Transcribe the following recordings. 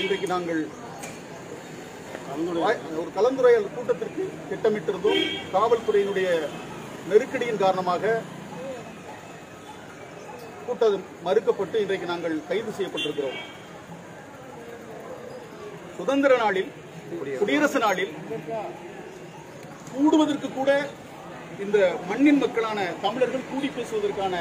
இன்றைக்கு நாங்கள் வாய்- ஒரு கலந்துரையாடல் கூட்டத்திற்கு திட்டமிட்டிருந்தோம் காவல்துறையினுடைய நெருக்கடியின் காரணமாக கூட்டம் மறுக்கப்பட்டு இன்றைக்கு நாங்கள் கைது செய்யப்பட்டிருக்கிறோம் சுதந்திர நாளில் குடியரசு நாளில் கூடுவதற்கு கூட இந்த மண்ணின் மக்களான தமிழர்கள் கூடி பேசுவதற்கான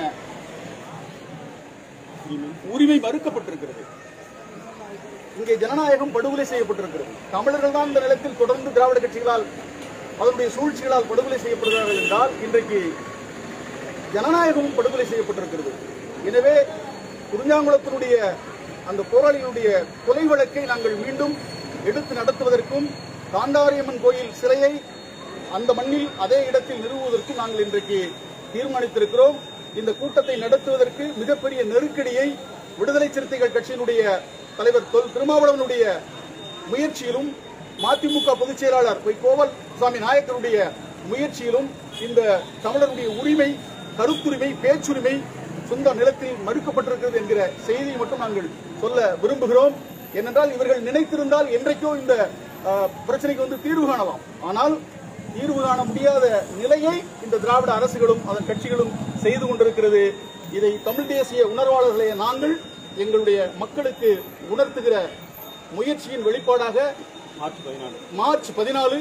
உரிமை மறுக்கப்பட்டிருக்கிறது இங்கே ஜனநாயகம் படுகொலை செய்யப்பட்டிருக்கிறது தமிழர்கள் தான் இந்த நிலத்தில் தொடர்ந்து திராவிட கட்சிகளால் அதனுடைய சூழ்ச்சிகளால் படுகொலை செய்யப்படுகிறார்கள் என்றால் இன்றைக்கு ஜனநாயகமும் படுகொலை செய்யப்பட்டிருக்கிறது எனவே குறிஞ்சாங்குளத்தினுடைய அந்த போராளிகளுடைய கொலை வழக்கை நாங்கள் மீண்டும் எடுத்து நடத்துவதற்கும் காந்தாரியம்மன் கோயில் சிலையை அந்த மண்ணில் அதே இடத்தில் நிறுவுவதற்கும் நாங்கள் இன்றைக்கு தீர்மானித்திருக்கிறோம் இந்த கூட்டத்தை நடத்துவதற்கு மிகப்பெரிய நெருக்கடியை விடுதலை சிறுத்தைகள் கட்சியினுடைய தலைவர் தொல் திருமாவளவனுடைய முயற்சியிலும் மதிமுக பொதுச் செயலாளர் பொய் கோவல் சுவாமி நாயக்கருடைய முயற்சியிலும் இந்த தமிழருடைய உரிமை கருத்துரிமை பேச்சுரிமை சொந்த நிலத்தில் மறுக்கப்பட்டிருக்கிறது என்கிற செய்தியை மட்டும் நாங்கள் சொல்ல விரும்புகிறோம் ஏனென்றால் இவர்கள் நினைத்திருந்தால் என்றைக்கோ இந்த அஹ், பிரச்சனைக்கு வந்து தீர்வு காணலாம் ஆனால் தீர்வு காண முடியாத நிலையை இந்த திராவிட அரசுகளும் அதன் கட்சிகளும் செய்து கொண்டிருக்கிறது இதை தமிழ் தேசிய உணர்வாளர்களே நாங்கள் எங்களுடைய மக்களுக்கு உணர்த்துகிற முயற்சியின் வெளிப்பாடாக மார்ச் பதினாலு மார்ச் பதினாலு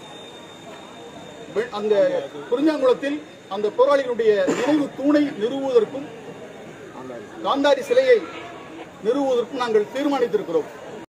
அந்த குறிஞ்சாங்குளத்தில் அந்த போராளிகளுடைய நினைவு தூணை நிறுவுவதற்கும் காந்தாரி சிலையை நிறுவுவதற்கும் நாங்கள் தீர்மானித்திருக்கிறோம்